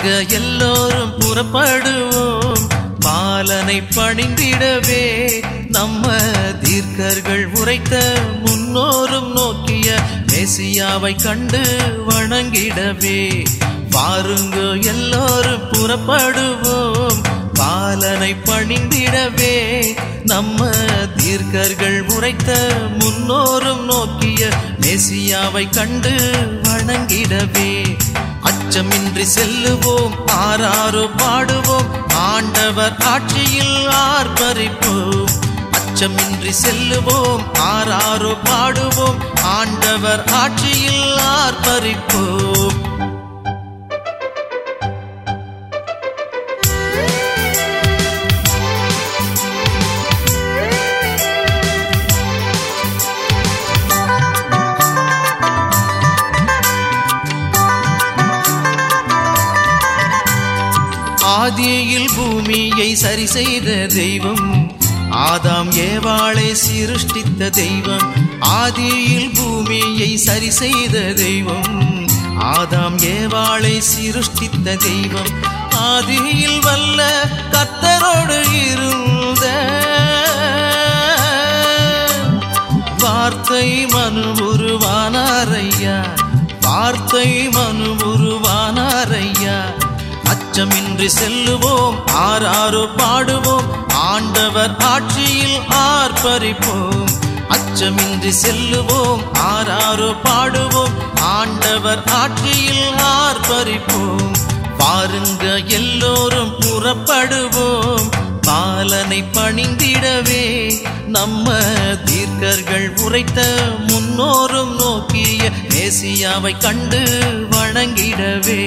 எல்லோரும் புறப்படுவோம் பாலனை பணிந்திடவே நம்ம தீர்க்கர்கள் உரைத்த முன்னோரும் நோக்கிய மெசியாவை கண்டு வணங்கிடவே பாருங்க எல்லோரும் புறப்படுவோம் பாலனை பணிந்திடவே நம்ம தீர்க்கர்கள் உரைத்த முன்னோரும் நோக்கிய மெசியாவை கண்டு வணங்கிடவே அச்சமின்றி செல்லுவோம் ஆறாரோ பாடுவோம் ஆண்டவர் ஆட்சியில் ஆர்ப்பரிப்போம் அச்சமின்றி செல்லுவோம் ஆறாரோ பாடுவோம் ஆண்டவர் ஆட்சியில் ஆர்ப்பரிப்போம் ஆதியில் பூமியை சரி செய்த தெய்வம் ஆதாம் ஏவாளை சிருஷ்டித்த தெய்வம் ஆதியில் பூமியை சரி செய்த தெய்வம் ஆதாம் ஏவாளை சிருஷ்டித்த தெய்வம் ஆதியில் வல்ல கத்தரோடு இருந்த வார்த்தை மனு உருவானாரையா வார்த்தை மனு உருவானாரையா அச்சமின்றி செல்லுவோம் ஆறாரோ பாடுவோம் ஆண்டவர் ஆட்சியில் ஆர்ப்பரிப்போம் அச்சமின்றி செல்லுவோம் ஆறாரோ பாடுவோம் ஆண்டவர் ஆட்சியில் ஆர்ப்பரிப்போம் பாருங்க எல்லோரும் புறப்படுவோம் பாலனை பணிந்திடவே நம்ம தீர்க்கர்கள் உரைத்த முன்னோரும் நோக்கிய மேசியாவை கண்டு வணங்கிடவே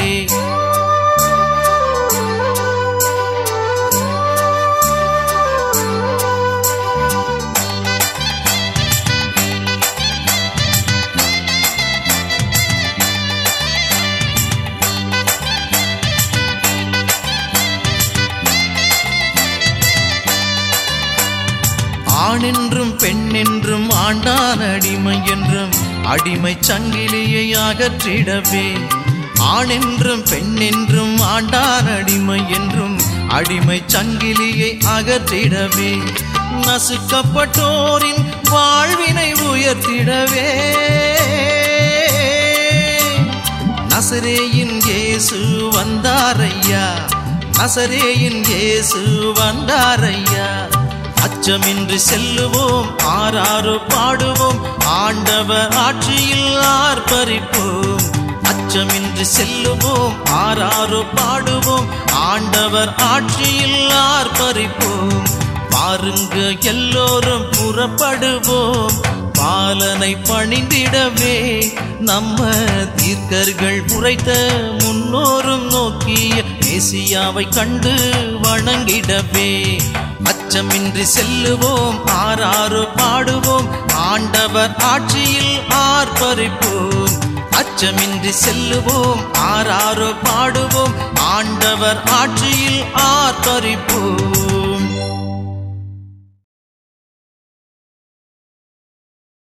ஆணென்றும் பெண்ணென்றும் ஆண்டான் அடிமை என்றும் அடிமை சங்கிலியை அகற்றிடவே ஆணென்றும் பெண்ணென்றும் ஆண்டான் அடிமை என்றும் அடிமை சங்கிலியை அகற்றிடவே நசுக்கப்பட்டோரின் வாழ்வினை உயர்த்திடவே நசரேயின் இயேசு வந்தாரையா நசரேயின் இயேசு வந்தாரையா அச்சமின்றி செல்லுவோம் ஆறாறு பாடுவோம் ஆண்டவர் ஆட்சியில் ஆர்ப்பரிப்போம் அச்சமின்றி செல்லுவோம் ஆறாறு பாடுவோம் ஆண்டவர் ஆட்சியில் ஆர்ப்பரிப்போம் பாருங்க எல்லோரும் புறப்படுவோம் பாலனை பணிந்திடவே நம்ம தீர்க்கர்கள் உரைத்த முன்னோரும் நோக்கிய மேசியாவை கண்டு வணங்கிடவே அச்சமின்றி செல்லுவோம் ஆறாறு பாடுவோம் ஆண்டவர் ஆட்சியில் ஆர்ப்பரிப்போம் அச்சமின்றி செல்லுவோம் ஆறாறு பாடுவோம் ஆண்டவர் ஆட்சியில் ஆர்ப்பரிப்போம்